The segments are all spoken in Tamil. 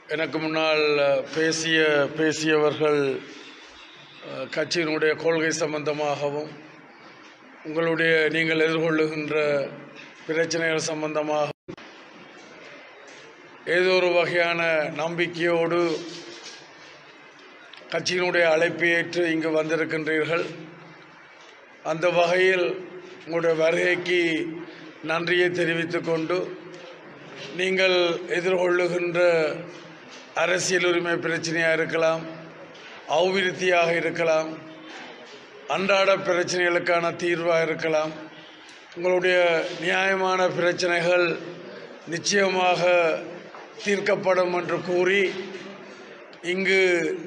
எனக்கு முன்னால் பேசிய பேசியவர்கள் அஹ், கட்சியினுடைய கொள்கை சம்பந்தமாகவும் உங்களுடைய நீங்கள் எதிர்கொள்ளுகின்ற பிரச்சனைகள் சம்பந்தமாக ஏதோ ஒரு வகையான நம்பிக்கையோடு கட்சியினுடைய அழைப்பை ஏற்று இங்கு வந்திருக்கின்றீர்கள் அந்த வகையில் உங்களுடைய வருகைக்கு நன்றியை தெரிவித்துக் கொண்டு நீங்கள் எதிர்கொள்ளுகின்ற அரசியல் உரிமை பிரச்சனையாக இருக்கலாம் அபிவிருத்தியாக இருக்கலாம் அன்றாட பிரச்சனைகளுக்கான தீர்வாக இருக்கலாம் உங்களுடைய நியாயமான பிரச்சனைகள் நிச்சயமாக தீர்க்கப்படும் என்று கூறி இங்கு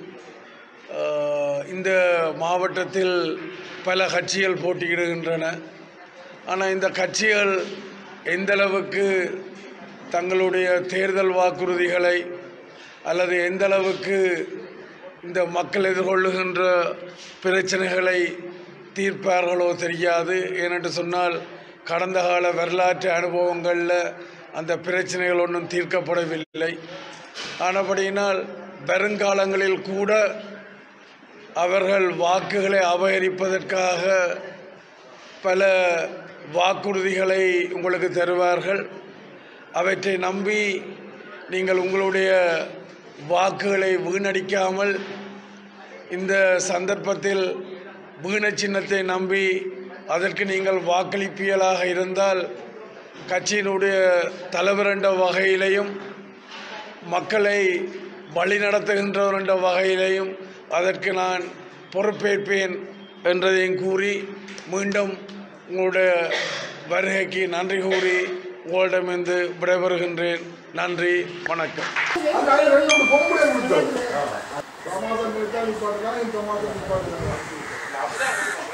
ஆஹ், இந்த மாவட்டத்தில் பல கட்சிகள் போட்டியிடுகின்றன ஆனால் இந்த கட்சிகள் எந்த அளவுக்கு தங்களுடைய தேர்தல் வாக்குறுதிகளை அல்லது எந்த அளவுக்கு இந்த மக்கள் எதிர்கொள்ளுகின்ற பிரச்சனைகளை தீர்ப்பார்களோ தெரியாது ஏனென்று சொன்னால் கடந்த கால வரலாற்று அனுபவங்களில் அந்த பிரச்சனைகள் ஒன்றும் தீர்க்கப்படவில்லை ஆனபடியினால் வருங்காலங்களில் கூட அவர்கள் வாக்குகளை அபகரிப்பதற்காக பல வாக்குறுதிகளை உங்களுக்கு தருவார்கள் அவற்றை நம்பி நீங்கள் உங்களுடைய வாக்குகளை வீணடிக்காமல் இந்த சந்தர்ப்பத்தில் வீண சின்னத்தை நம்பி அதற்கு நீங்கள் வாக்களிப்பியலாக இருந்தால் கட்சியினுடைய தலைவர் என்ற வகையிலையும் மக்களை வழிநடத்துகின்றவர் என்ற வகையிலையும் அதற்கு நான் பொறுப்பேற்பேன் என்றதையும் கூறி மீண்டும் உங்களுடைய வருகைக்கு நன்றி கூறி உங்களிடமிருந்து விடைபெறுகின்றேன் நன்றி வணக்கம் அந்த ஆள் ரெண்டு மூணு பொம்பளை கொடுத்தாரு சமாதானம் இருக்கா நிப்பாட்டுறாங்க இந்த சமாதானம் நிப்பாட்டுறாங்க